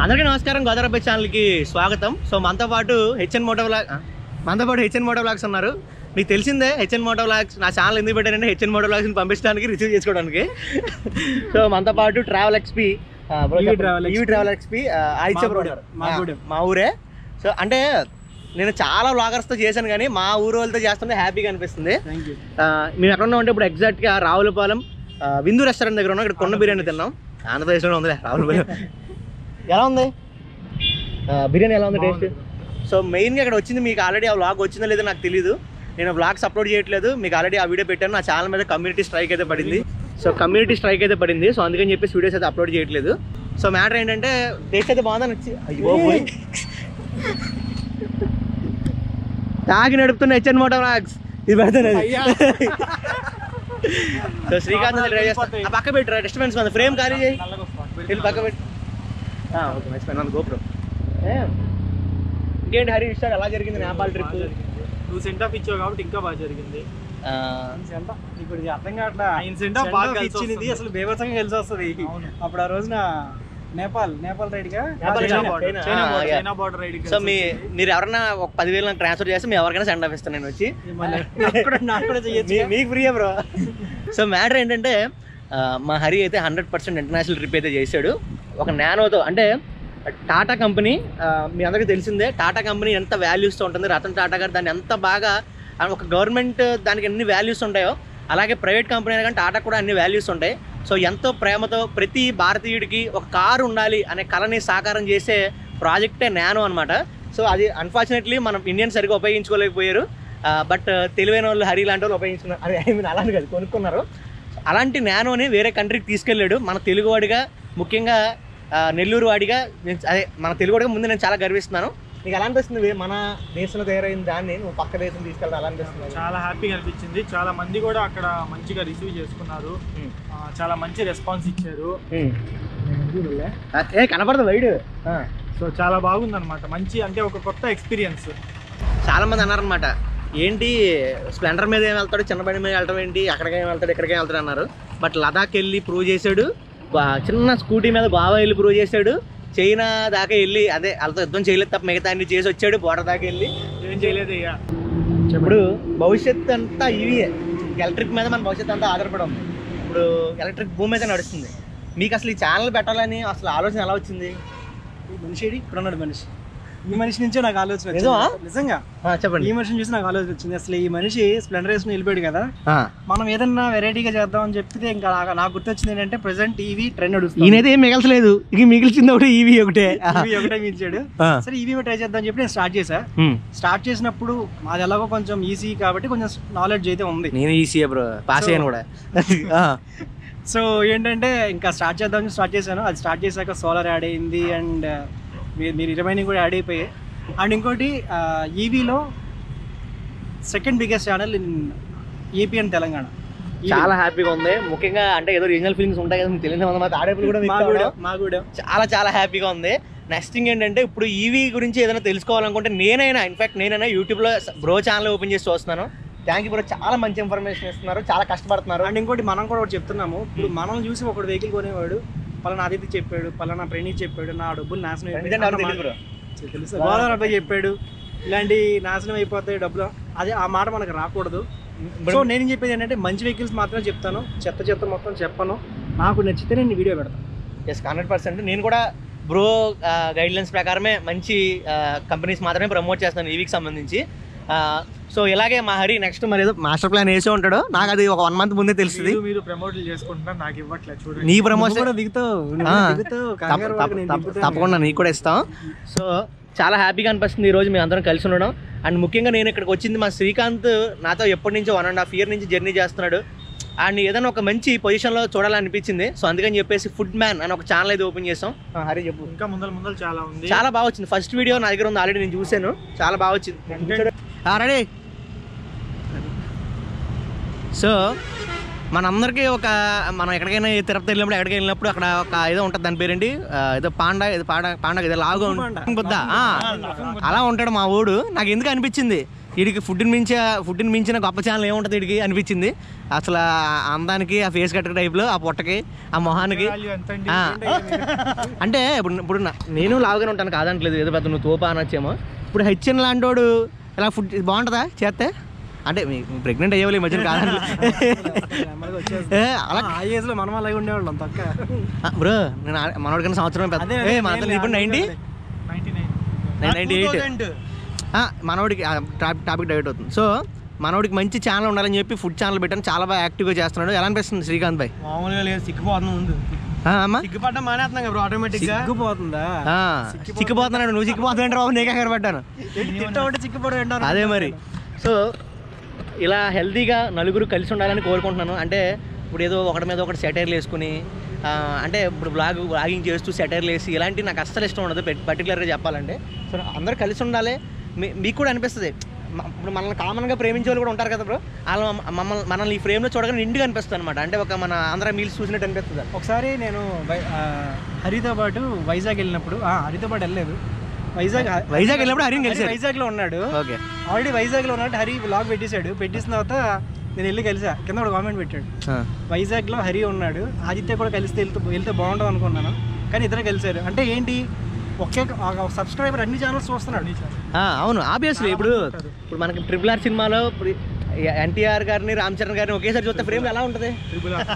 అందరికీ నమస్కారం గోదావరి ఛానల్కి స్వాగతం సో మనతో పాటు హెచ్ఎన్ మోటో బ్లాగ్ మనతో పాటు హెచ్ఎన్ మోటో బ్లాగ్స్ ఉన్నారు మీకు తెలిసిందే హెచ్ఎన్ మోటో బ్లాగ్స్ నా ఛానల్ ఎందుకు పెట్టానంటే హెచ్ఎన్ మోటో బ్లాగ్స్ని పంపించడానికి రిసీవ్ చేసుకోవడానికి సో మనతో పాటు travel XP EV Travel XP. Travel XP ఆయిత్య మా ఊరే, మా ఊరే. మా ఊరే సో అంటే నేను చాలా బ్లాగర్స్తో చేశాను కానీ మా ఊరు వాళ్ళతో చేస్తుంటే హ్యాపీగా అనిపిస్తుంది థ్యాంక్ యూ ఆ, మేము ఎక్కడ ఉన్నాం అంటే ఇప్పుడు ఎగ్జాక్ట్గా రావులపాలెం ఆ, విందు రెస్టారెంట్ దగ్గర ఉన్నాం ఇక్కడ కొన్న బిర్యానీ తిన్నాం ఆంధ్రప్రదేశ్లోనే ఉందిలే రావులపాలెం ఎలా ఉంది ఆ, బిర్యానీ ఎలా ఉంది టేస్ట్ సో మెయిన్గా ఇక్కడ వచ్చింది మీకు ఆల్రెడీ ఆ వ్లాగ్ వచ్చిందో లేదో నాకు తెలియదు నేను వ్లాగ్స్ అప్లోడ్ చేయట్లేదు మీకు ఆల్రెడీ ఆ వీడియో పెట్టాను నా ఛానల్ మీద కమ్యూనిటీ స్ట్రైక్ అయితే పడింది సో కమ్యూనిటీ స్ట్రైక్ అయితే పడింది సో అందుకని చెప్పేసి వీడియోస్ అయితే అప్లోడ్ చేయట్లేదు సో మ్యాటర్ ఏంటంటే టేస్ట్ అయితే బాగుందని వచ్చి అయ్యో పోయి. తాగి నడుపుతున్న హెచ్ఎన్ మోటో వ్లాగ్స్ ఇది పెడతాను సో శ్రీకాంత్ డ్రైవ్ చేస్తా ఆ పక్క పెట్టరా డిస్టర్బెన్స్ ఉంది ఫ్రేమ్ ఖాళీ చేయి వెళ్ళి పక్క పెట్టు ఆ, ఓకే మర్చిపోయాను అంత గోపురం ఏ, ఇంకేంటి హరి విషయాలు ఎలా జరిగింది నేపాల్ ట్రిప్ నువ్వు సెంట్ ఆఫ్ ఇచ్చావు కాబట్టి ఇంకా బాగా జరిగింది ఇప్పుడు ఇది అర్థం కావట్లా ఆయన సెంట్ ఆఫ్ బాగా బాగా కలిసి ఇచ్చినది వస్తుంది. అసలు బేభత్సంగా కలిసి వస్తుంది అప్పుడు ఆ రోజున నేపాల్ నేపాల్ రైడ్ గా Nepal China China, border, China. China ఆ, border, yeah. China border ride so మీ మీరు ఎవరైనా ఒక పదివేలు నాకు ట్రాన్స్ఫర్ చేస్తే మేము ఎవరికైనా సెండ్ ఆఫ్ ఇస్తాను నేను వచ్చి నాకు కూడా చేయొచ్చు మీ- మీకు ఫ్రీయే బ్రో సో మ్యాటర్ ఏంటంటే ఆ, మా హరి అయితే హండ్రెడ్ పర్సెంట్ ఇంటర్నేషనల్ ట్రిప్ అయితే చేశాడు ఒక నానోతో అంటే టాటా కంపెనీ ఆ, మీ అందరికీ తెలిసిందే టాటా కంపెనీ ఎంత వాల్యూస్తో ఉంటుంది రతన్ టాటా గారు దాన్ని ఎంత బాగా ఆ, ఒక గవర్నమెంట్ దానికి ఎన్ని వాల్యూస్ ఉంటాయో అలాగే ప్రైవేట్ కంపెనీ అయినా కానీ టాటా కూడా అన్ని వాల్యూస్ ఉంటాయి సో ఎంతో ప్రేమతో ప్రతి భారతీయుడికి ఒక కారు ఉండాలి అనే కళని సాకారం చేసే ప్రాజెక్టే నానో అనమాట సో అది అన్ఫార్చునేట్లీ మనం ఇండియన్ సరిగ్గా ఉపయోగించుకోలేకపోయారు బట్ తెలివైన వాళ్ళు హరి లాంటి వాళ్ళు ఉపయోగించుకున్నారు అదే ఐ మీన్ అలాంటి కాదు కొనుక్కున్నారు అలాంటి నానోని వేరే కంట్రీకి తీసుకెళ్ళాడు మన తెలుగువాడిగా ముఖ్యంగా ఆ, నెల్లూరు వాడిగా నేను అదే మన తెలుగువాడిగా ముందు నేను చాలా గర్విస్తున్నాను నీకు ఎలా అనిపిస్తుంది మన దేశంలో తయారైన దాన్ని నువ్వు పక్క దేశం తీసుకెళ్ళాలి ఎలా అనిపిస్తుంది చాలా హ్యాపీగా అనిపించింది చాలా మంది కూడా అక్కడ మంచిగా రిసీవ్ చేసుకున్నారు Hmm. ఆ, చాలా మంచి రెస్పాన్స్ ఇచ్చారు ఏ కనపడదు వైడ్ సో చాలా బాగుంది అనమాట మంచి అంటే ఒక కొత్త ఎక్స్పీరియన్స్ చాలా మంది అన్నారనమాట ఏంటి స్ప్లెండర్ మీద ఏం వెళ్తాడు చిన్న బండి మీద వెళ్ళటం ఏంటి అక్కడికి ఏం వెళ్తాడు ఇక్కడికి వెళ్తాడు అన్నారు బట్ లదాఖ్ వెళ్ళి ప్రూవ్ చేశాడు గో- చిన్న స్కూటీ మీద గోవా వెళ్ళి ప్రూవ్ చేశాడు చైనా దాకా వెళ్ళి అదే వాళ్ళతో యుద్ధం చేయలేదు తప్ప మిగతా అన్ని చేసి వచ్చాడు బోర్డర్ దాకా వెళ్ళి ఏం చేయలేదు ఇక ఇప్పుడు భవిష్యత్ అంతా ఇవి ఎలక్ట్రిక్ మీద మన భవిష్యత్ అంతా ఆధారపడి ఉంది ఇప్పుడు ఎలక్ట్రిక్ భూమి మీద నడుస్తుంది మీకు అసలు ఈ ఛానల్ పెట్టాలని అసలు ఆలోచన ఎలా వచ్చింది మనిషి ఏడి? ఇక్కడ ఉన్నాడు మనిషి ఈ మనిషి నుంచే నాకు ఆలోచన వచ్చింది. నిజమా? నిజంగా ఆ, చెప్పండి ఈ మనిషిని చూసి నాకు ఆలోచన వచ్చింది అసలు ఈ మనిషి స్ప్లెండర్ వేసుకుని వెళ్ళిపోయాడు కదా ఆ. మనం ఏదన్నా వెరైటీగా చేద్దాం అని చెప్తే ఇంకా నాకు- నాకు గుర్తొచ్చింది ఏంటంటే ప్రెసెంట్ ఈవీ ట్రెండ్ నడుస్తుంది ఈయనైతే ఏం మిగల్చలేదు ఇక మిగిల్చింది ఒకటి ఈవీ ఒకటే ఈవీ ఒకటే మించాడు ఆ. సరే ఈవీ ట్రై చేద్దాం అని చెప్పి నేను స్టార్ట్ చేశా ఉమ్. స్టార్ట్ చేసినప్పుడు మాది ఎలాగో కొంచెం ఈజీ కాబట్టి కొంచెం నాలెడ్జ్ అయితే ఉంది నేను ఈసీఏ బ్రో పాస్ అయ్యాను కూడా ఆ. సో ఏంటంటే ఇంకా స్టార్ట్ చేద్దామని స్టార్ట్ చేశాను అది స్టార్ట్ చేశాక సోలార్ యాడ్ అయింది అండ్ మీరు మీరు ఇరవై కూడా యాడ్ అయిపోయాయి అండ్ ఇంకోటి ఈవీలో second biggest channel in AP and Telangana చాలా హ్యాపీగా ఉంది ముఖ్యంగా అంటే ఏదో రీజనల్ ఫీలింగ్స్ ఉంటాయి కదా మీకు తెలియదు మా తాడేపులు కూడా మీకు మాగూడెం కావడం. మాగూడెం చాలా చాలా హ్యాపీగా ఉంది నెక్స్ట్ థింగ్ ఏంటంటే ఇప్పుడు ఈవీ గురించి ఏదైనా తెలుసుకోవాలనుకుంటే నేనైనా ఇన్ఫాక్ట్ నేనైనా యూట్యూబ్లో బ్రో ఛానల్ ఓపెన్ చేసి చూస్తున్నాను థ్యాంక్ యూ బ్రో చాలా మంచి ఇన్ఫర్మేషన్ ఇస్తున్నారు చాలా కష్టపడుతున్నారు అండ్ ఇంకోటి మనం కూడా ఒకటి చెప్తున్నాము ఇప్పుడు మనం చూసి ఒకటి వెహికల్ కొనేవాడు పలానా ఆదిత్య చెప్పాడు పలానా ప్రణీత్ చెప్పాడు నా డబ్బులు నాశనం అయిపోయాయి. ఎందుకంటే ఎవరికి అన్న తెలియదు బ్రో మాట- తెలుసు గోదావరి అబ్బాయి చెప్పాడు ఇలాంటి నాశనం అయిపోతాయి డబ్బులు అదే ఆ మాట మనకు రాకూడదు సో నేను చెప్పేది ఏంటంటే మంచి వెహికల్స్ మాత్రమే చెప్తాను చెత్త చెత్త మొత్తం చెప్పను నాకు నచ్చితే నేను వీడియో పెడతాను ఎస్ హండ్రెడ్ పర్సెంట్ నేను కూడా బ్రో గైడ్ లైన్స్ ప్రకారమే మంచి కంపెనీస్ మాత్రమే ప్రమోట్ చేస్తాను ఈవీకి సంబంధించి సో ఇలాగే మా హరి నెక్స్ట్ మరి ఏదో మాస్టర్ ప్లాన్ వేసే ఉంటాడు నాకు అది ఒక వన్ మంత్ ముందే తెలుస్తుంది మీరు- మీరు ప్రమోట్లు చేసుకుంటున్నారు నాకు ఇవ్వట్లేదు చూడండి నీ నువ్వు ప్రమోషన్ కూడా దిగుతావు నువ్వు ఆ. కూడా దిగుతావు కంగారు తప్ప- పడకు, నేను తప్ప- దిగుతాను. తప్పకుండా నీకు కూడా ఇస్తాం సో చాలా హ్యాపీగా అనిపిస్తుంది ఈ రోజు మేము అందరం కలిసి ఉండడం అండ్ ముఖ్యంగా నేను ఇక్కడికి వచ్చింది మా శ్రీకాంత్ నాతో ఎప్పటి నుంచో వన్ అండ్ హాఫ్ ఇయర్ నుంచి జర్నీ చేస్తున్నాడు అండ్ ఏదైనా ఒక మంచి పొజిషన్లో చూడాలనిపించింది సో అందుకని చెప్పేసి ఫుడ్ మ్యాన్ అని ఒక ఛానల్ అయితే ఓపెన్ చేసాం ఆ, హరి చెప్పు ఇంకా ముందర ముందర చాలా ఉంది చాలా బాగా వచ్చింది ఫస్ట్ వీడియో నా దగ్గర ఉంది ఆల్రెడీ నేను చూశాను చాలా బాగా వచ్చింది రెడీ సో మనందరికీ ఒక మనం ఎక్కడికైనా తిరుపతి వెళ్ళినప్పుడు ఎక్కడికి వెళ్ళినప్పుడు అక్కడ ఒక ఏదో ఉంటుంది దాని పేరేంటి ఆ, ఏదో పాండా ఏదో పాండా పాండా ఏదో లాగా పాండా. బుద్ధ ఆ, అలా ఉంటాడు మా ఊడు నాకు ఎందుకు అనిపించింది వీడికి ఫుడ్ని మించి ఫుడ్ని మించిన గొప్ప ఛానల్ ఏముంటుంది వీడికి అనిపించింది అసలు ఆ అందానికి ఆ ఫేస్ కట్ టైప్లో ఆ పొట్టకి ఆ మొహానికి వాల్యూ ఎంత అండి ఆ, అంటే ఇప్పుడు ఇప్పుడు నా- నేను లావుగానే ఉంటాను కాదనట్లేదు ఏదో పెద్ద నువ్వు తోపా అనొచ్చేమో ఇప్పుడు హెచ్ఎన్ లాంటోడు ఇలా ఫుడ్ బాగుంటుందా చేస్తే అంటే ప్రెగ్నెంట్ అయ్యేవాళ్ళు ఈ మధ్యన కాదండి నెమ్మదిగా వచ్చేస్తుంది. ఏ, అలా ఆ ఏజ్ లో మనం అలాగే ఉండేవాళ్ళం తక్క బ్రో నేను ఆ- మనోడి కన్నా సంవత్సరం పెద్ద అదే, ఏ అదే, మన నేను ఇప్పుడు ninety ninety nine ninety eight మనోడికి టాపిక్ డైవర్ట్ అవుతుంది సో మనోడికి మంచి ఛానల్ ఉండాలని చెప్పి ఫుడ్ ఛానల్ పెట్టాను చాలా బాగా యాక్టివ్గా చేస్తున్నాడు ఎలా అనిపిస్తుంది శ్రీకాంత్ భాయ్ మామూలుగా లేదు సిగ్గుపోతుంది ముందు ఆ, అమ్మా సిగ్గుపడ్డం మానేస్తున్నాం కదా ఆటోమేటిక్ గా సిగ్గుపోతుందా ఆ, చిక్కిపోతున్నాడు నువ్వు చిక్కిపోతున్నాడు రావు నీకే కనబడ్డాను తిట్టబట్టి చిక్కుపడి ఉంటాను అదే మరి సో ఇలా హెల్తీగా నలుగురు కలిసి ఉండాలని కోరుకుంటున్నాను అంటే ఇప్పుడు ఏదో ఒకటి మీద ఒకటి సెటైర్లు వేసుకుని ఆ, అంటే ఇప్పుడు బ్లాగ్ బ్లాగింగ్ చేస్తూ సెటైర్లు వేసి ఇలాంటివి నాకు అస్సలు ఇష్టం ఉండదు పర్టికులర్గా చెప్పాలంటే సో అందరూ కలిసి ఉండాలి మీ- మీకు కూడా అనిపిస్తుంది మ- ఇప్పుడు మనల్ని కామన్గా ప్రేమించే వాళ్ళు కూడా ఉంటారు కదా బ్రో వాళ్ళు మమ్మ- మమ్మల్ని మనల్ని ఈ ఫ్రేమ్లో చూడగానే నిండుగా అనిపిస్తుంది అనమాట అంటే ఒక మన ఆంధ్ర మీల్స్ చూసినట్టు అనిపిస్తుంది ఒకసారి నేను వై- ఆ, హరితో పాటు వైజాగ్ వెళ్ళినప్పుడు ఆ, హరితో పాటు వెళ్ళలేదు వైజాగ్ వైజాగ్ వెళ్ళినప్పుడు హరిని కలిసారు వైజాగ్ లో ఉన్నాడు ఓకే ఆల్రెడీ వైజాగ్ లో ఉన్నాడు హరి బ్లాగ్ పెట్టేశాడు పెట్టేసిన తర్వాత నేను వెళ్ళి కలిసా కింద ఒక కామెంట్ పెట్టాడు వైజాగ్ లో హరి ఉన్నాడు ఆదిత్య కూడా కలిస్తే వెళ్తే వెళ్తే బాగుంటుంది అనుకున్నాను కానీ ఇద్దరు కలిసారు అంటే ఏంటి ఒకే సబ్స్క్రైబర్ అన్ని ఛానల్స్ చూస్తున్నాడు అవును ఆబ్వియస్లీ ఇప్పుడు ఇప్పుడు మనకి ట్రిపుల్ ఆర్ సినిమాలో ఎన్టీఆర్ గారిని రామ్ చరణ్ గారిని ఒకేసారి చూస్తే ఫ్రేమ్ ఎలా ఉంటుంది ట్రిపుల్ ఆర్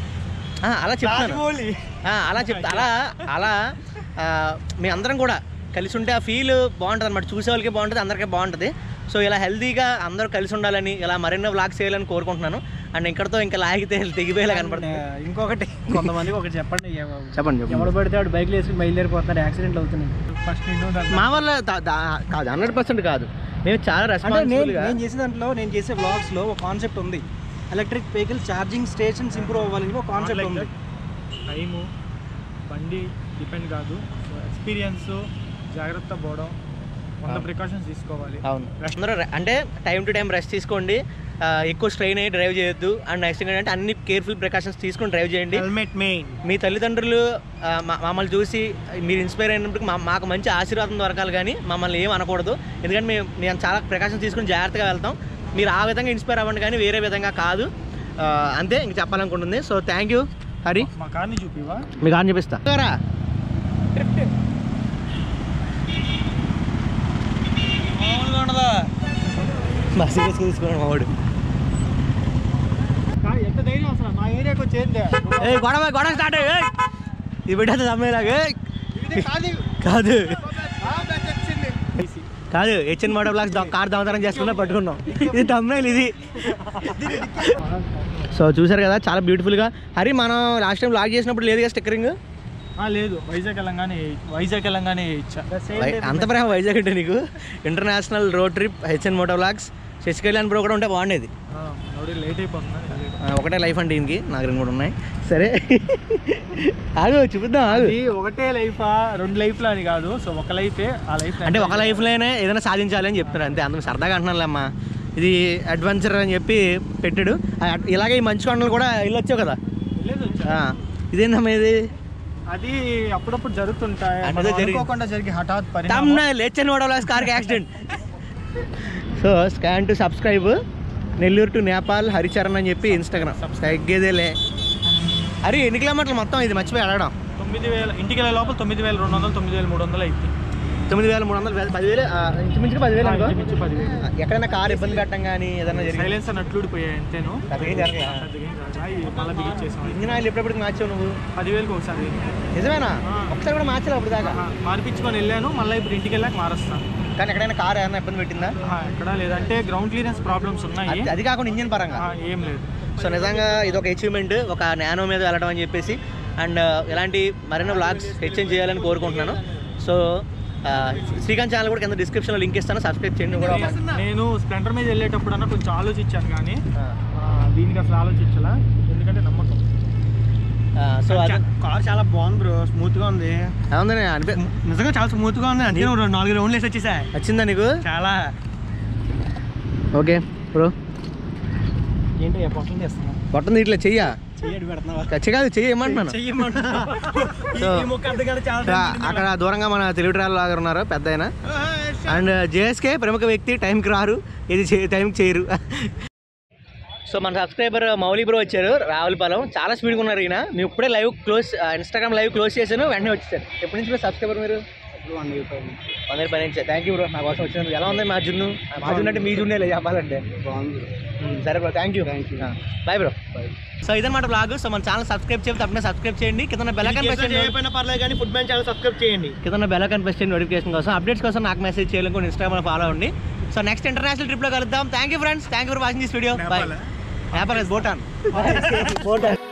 ఆ, అలా చెప్తాను ఆ, అలా చెప్తా అలా అలా ఆ, మీ అందరం కూడా కలిసి ఉంటే ఆ ఫీల్ బాగుంటుంది అనమాట చూసే వాళ్ళకి బాగుంటుంది అందరికీ బాగుంటుంది సో ఇలా హెల్తీగా అందరూ కలిసి ఉండాలని ఇలా మరెన్నో వ్లాగ్స్ చేయాలని కోరుకుంటున్నాను అండ్ ఇక్కడతో ఇంకా లాగితే తెగిపోయేలా కనపడుతుంది ఆ, ఇంకొకటి కొంతమందికి ఒకటి చెప్పండి ఎవ- చెప్పండి ఎవడు పడితే వాడు బైక్లు వేసుకుని బయలుదేరిపోతున్నారు యాక్సిడెంట్లు అవుతున్నాయి ఫస్ట్ నిన్ను దాన్ని మా వల్ల దా- దా- కాదు హండ్రెడ్ పర్సెంట్ కాదు మేము చాలా అంటే నేను రెస్పాన్సిబుల్గా నేను చేసే దాంట్లో నేను చేసే వ్లాగ్స్ లో ఒక కాన్సెప్ట్ ఉంది electric vehicle charging stations improve అవ్వాలని ఒక కాన్సెప్ట్ ఉంది టైము బండి డిపెండ్ కాదు ఎక్స్పీరియన్స్ జాగ్రత్త పోవడం వంద ప్రికాషన్స్ తీసుకోవాలి అవును అందరూ రె- అంటే టైం టు టైం రెస్ట్ తీసుకోండి ఆ, ఎక్కువ స్ట్రెయిన్ అయ్యి డ్రైవ్ చేయొద్దు అండ్ నెక్స్ట్ ఏంటంటే అన్ని కేర్ఫుల్ ప్రికాషన్స్ తీసుకొని డ్రైవ్ చేయండి హెల్మెట్ మెయిన్ మీ తల్లిదండ్రులు ఆ, మా- మమ్మల్ని చూసి మీరు ఇన్స్పైర్ అయినప్పుడు మా మాకు మంచి ఆశీర్వాదం దొరకాలి కానీ మమ్మల్ని ఏం అనకూడదు ఎందుకంటే మేము మేము చాలా ప్రికాషన్స్ తీసుకుని జాగ్రత్తగా వెళ్తాం మీరు ఆ విధంగా ఇన్స్పైర్ అవ్వండి కానీ వేరే విధంగా కాదు ఆ, అంతే ఇంక చెప్పాలనుకుంటుంది సో థ్యాంక్ యూ హరి మా కార్ని చూపివా మీకు ఆన్ చూపిస్తా రా. మామూలుగా ఉండదా మా సీరియస్గా తీసుకున్నాడు మా వాడు ఎంత ధైర్యం అసలు మా ఏరియాకి వచ్చేది ఏ గొడవ గొడవ స్టార్ట్ అయ్యి ఇది పెట్టేది అమ్మాయిలాగా కాదు కాదు హెచ్ఎన్ మోడల్ బ్లాక్స్ కార్ దొంగతనం చేసుకున్నా పట్టుకున్నాం ఇది తమ్ముళ్ళు ఇది సో చూసారు కదా చాలా బ్యూటిఫుల్గా హరి మనం లాస్ట్ టైం లాగ్ చేసినప్పుడు లేదు కదా స్టిక్కరింగ్ లేదు వైజాగ్ వెళ్ళంగానే వైజాగ్ వెళ్ళంగానే ఇచ్చా అంత ప్రేమ వైజాగ్ అంటే నీకు international road trip HN moto blogs Shashikalyan bro కూడా ఉంటే బాగుండేది లేట్ అయిపోతున్నా ఆ, ఒకటే లైఫ్ అంటే దీనికి నాకు రెండు కూడా ఉన్నాయి సరే ఆగు చూపిద్దాం ఆగు అది ఒకటే లైఫా రెండు లైఫ్లా అని కాదు సో ఒక లైఫే ఆ లైఫ్ అంటే ఒక లైఫ్లోనే ఏదైనా సాధించాలి అని చెప్తున్నారు అంతే అందుకు సరదాగా అంటున్నానులేమ్మా ఇది అడ్వెంచర్ అని చెప్పి పెట్టాడు ఆ, ఇలాగే ఈ మంచు కొండలు కూడా వెళ్ళొచ్చావు కదా ఆ, ఇదేందమ్మా ఇది అది అప్పుడప్పుడు జరుగుతుంటాయి అంటే మనం జరిగి- అనుకోకుండా జరిగే హఠాత్ పరిణామం తమ్ముడు లేచని వాడవలాస్ కార్కి accident so scan to subscribe Nellore to Nepal Haricharan అని చెప్పి ఇన్స్టాగ్రామ్ తగ్గేదేలే హరి ఎన్ని కిలోమీటర్లు మొత్తం ఇది మర్చిపోయి అడగడం తొమ్మిది వేల ఇంటికి వెళ్ళే లోపల తొమ్మిది వేల రెండు వందలు తొమ్మిది వేల మూడు వందలు అయింది తొమ్మిది వేల మూడు వందలు పదివేలు ఆ, ఇంచుమించుగా పదివేలు అనుకో ఇంచుమించు పదివేలు ఎక్కడైనా కార్ ఇబ్బంది పెట్టడం కానీ ఏదైనా జరిగింది సైలెన్స్ అని అట్లుడిపోయాయి అంతేను పెద్దగా ఏం జరగలే. పెద్దగా ఏం జరగలే. అవి మళ్ళీ బిగించేసాం ఇంజిన్ ఆయిల్ ఎప్పుడెప్పుడు మార్చావు నువ్వు పదివేలకు ఒకసారి నిజమేనా ఆ. ఒకసారి కూడా మార్చలేవు అప్పుడు దాకా ఆహా, మార్పించుకొని వెళ్ళాను మళ్ళీ ఇప్పుడు ఇంటికి వెళ్ళాక మారుస్తాను కానీ ఎక్కడైనా కార్ ఏమైనా ఇబ్బంది పెట్టిందా ఆహా, ఎక్కడా లేదంటే గ్రౌండ్ క్లియరెన్స్ ప్రాబ్లమ్స్ ఉన్నాయి అది- అది కాకుండా ఇంజిన్ పరంగా ఆహా, ఏం లేదు సో నిజంగా ఇది ఒక అచీవ్మెంట్ ఒక నానో మీద వెళ్ళడం అని చెప్పేసి అండ్ ఇలాంటి మరెన్నో వ్లాగ్స్ హెచ్ఎన్ చేయాలని కోరుకుంటున్నాను సో ఆ, శ్రీకాంత్ ఛానల్ కూడా కింద డిస్క్రిప్షన్లో లింక్ ఇస్తాను సబ్స్క్రైబ్ చేయండి కూడా నేను స్ప్లెండర్ మీద వెళ్ళేటప్పుడు అన్న కొంచెం ఆలోచించాను కానీ ఆ, ఆ, దీనికి అసలు ఆలోచించాలా ఎందుకంటే నమ్మకం ఆ, సో అది కార్ చాలా బాగుంది బ్రో స్మూత్ గా ఉంది అవుందని అనిపి నిజంగా చాలా స్మూత్ గా ఉంది అందుకే నువ్వు నాలుగు రౌండ్లు వేసి వచ్చేసా వచ్చిందా నీకు చాలా ఓకే బ్రో ఏంటి పొట్టలు తీస్తున్నా పొట్టం ఇట్లా చెయ్యా చెయ్యడు పెడుతున్నావా కాదు చెయ్యి ఏమంటున్నాను చెయ్యమంటా సో ఈ ముక్క అర్థం కాదు చాలా అక్కడ- time అక్కడ దూరంగా మన తెలుగు లాగా ఉన్నారు పెద్ద ఆయన అండ్ జేఎస్కే ప్రముఖ వ్యక్తి టైంకి రారు ఇది చే- టైంకి చేయరు సో మన సబ్స్క్రైబర్ మౌలి బ్రో వచ్చారు రావులపాలెం చాలా స్పీడ్గా ఉన్నారు ఈయన మేము ఇప్పుడే live close Instagram live close చేశాను వెంటనే వచ్చేసారు ఎప్పటి నుంచి సబ్స్క్రైబర్ మీరు ఇప్పుడు వన్ వీక్ అయింది. వంద పని నుంచి థ్యాంక్ యూ బ్రో నా కోసం వచ్చినందుకు ఎలా ఉంది మా జున్ను మా జున్ను అంటే మీ జున్నే లేదు చెప్పాలంటే బాగుంది ఉమ్, సరే bro thank you Thank you. Bye bro so ఇదన్నమాట బ్లాగ్ సో మన ఛానల్ సబ్స్క్రైబ్ చేయండి తప్పకుండా సబ్స్క్రైబ్ చేయండి కింద బెల్ ఐకాన్ ప్రెస్ చేయండి చేయకపోయినా పర్లేదు కానీ ఫుడ్ మ్యాన్ ఛానల్ సబ్స్క్రైబ్ చేయండి కింద బెల్ ఐకాన్ ప్రెస్ చేయండి నోటిఫికేషన్ కోసం అప్డేట్స్ కోసం నాకు మెసేజ్ చేయాలి కూడా ఇన్స్టాగ్రామ్ ఫాలో అవ్వండి సో నెక్స్ట్ ఇంటర్నేషనల్ ట్రిప్లో కలుద్దాం thank you friends thank you for watching this video bye Nepal Bhutan Bhutan